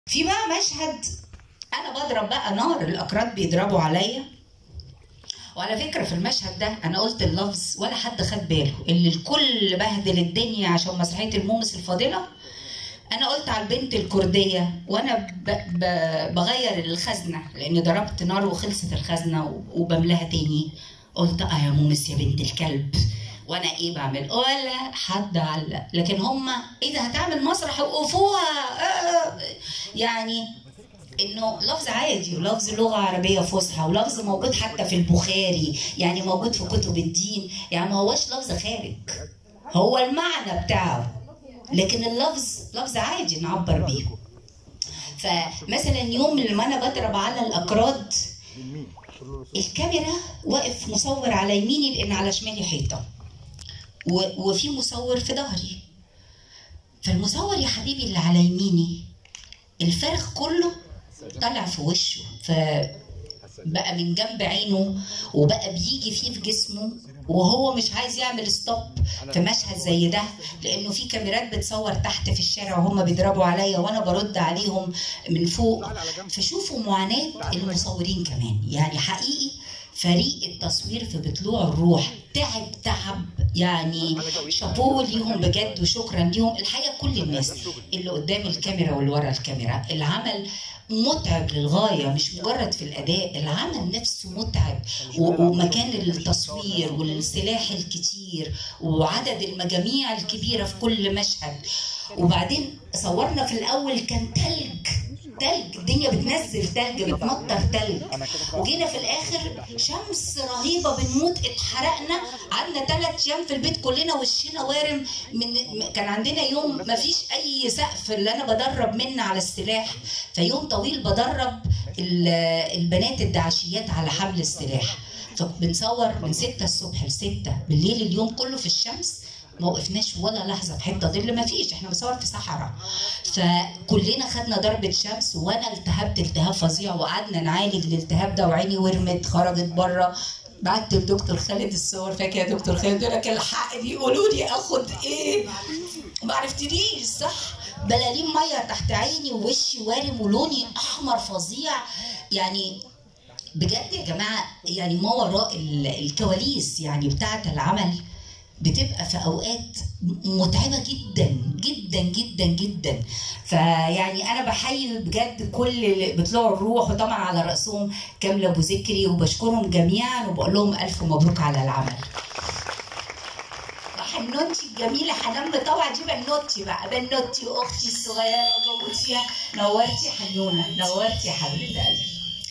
في بقى مشهد انا بضرب بقى نار الاكراد بيضربوا عليا وعلى فكره في المشهد ده انا قلت اللفظ ولا حد خد باله اللي الكل بهدل الدنيا عشان مسرحيه المومس الفاضله انا قلت على البنت الكرديه وانا ب... ب... بغير الخزنه لان ضربت نار وخلصت الخزنه و... وبملاها تاني قلت اه يا مومس يا بنت الكلب وانا ايه بعمل ولا حد علق لكن هما اذا هتعمل مسرح وقفوها آه يعني انه لفظ عادي ولفظ لغه عربيه فصحى ولفظ موجود حتى في البخاري يعني موجود في كتب الدين يعني ما هوش لفظ خارج هو المعنى بتاعه لكن اللفظ لفظ عادي نعبر بيه فمثلا يوم لما انا بضرب على الاكراد الكاميرا واقف مصور على يميني لان على شمالي حيطه وفي مصور في ظهري فالمصور يا حبيبي اللي على يميني الفرخ كله طلع في وشه فبقى من جنب عينه وبقى بيجي فيه في جسمه وهو مش عايز يعمل ستوب في مشهد زي ده لانه في كاميرات بتصور تحت في الشارع وهم بيضربوا عليا وانا برد عليهم من فوق فشوفوا معاناه المصورين كمان يعني حقيقي فريق التصوير في بطلوع الروح تعب تعب يعني شابوه ليهم بجد وشكرا ليهم الحقيقه كل الناس اللي قدام الكاميرا واللي ورا الكاميرا العمل متعب للغايه مش مجرد في الاداء العمل نفسه متعب ومكان التصوير والسلاح الكتير وعدد المجاميع الكبيره في كل مشهد وبعدين صورنا في الاول كان تلج تلج الدنيا بتنزل تلج بتمطر تلج وجينا في الاخر شمس رهيبه بنموت اتحرقنا قعدنا ثلاث ايام في البيت كلنا وشنا وارم من كان عندنا يوم ما فيش اي سقف اللي انا بدرب منه على السلاح فيوم طويل بدرب البنات الدعشيات على حمل السلاح فبنصور من 6 الصبح ل 6 بالليل اليوم كله في الشمس ما وقفناش ولا لحظه في حته ظل ما فيش احنا بنصور في صحراء فكلنا خدنا ضربه شمس وانا التهبت التهاب فظيع وقعدنا نعالج الالتهاب ده وعيني ورمت خرجت بره بعت لدكتور خالد الصور فاكر يا دكتور خالد يقول لك الحقني قولوا لي اخد ايه ما عرفتنيش صح بلالين ميه تحت عيني ووشي وارم ولوني احمر فظيع يعني بجد يا جماعه يعني ما وراء الكواليس يعني بتاعه العمل بتبقى في اوقات متعبه جدا جدا جدا جدا فيعني انا بحيي بجد كل اللي بيطلعوا الروح وطبعا على راسهم كامله ابو ذكري وبشكرهم جميعا وبقول لهم الف مبروك على العمل حنوتي الجميلة حنان طبعا دي بنوتي بقى بنوتي واختي الصغيرة وجوزيها نورتي حنونة نورتي يا حبيبة قلبي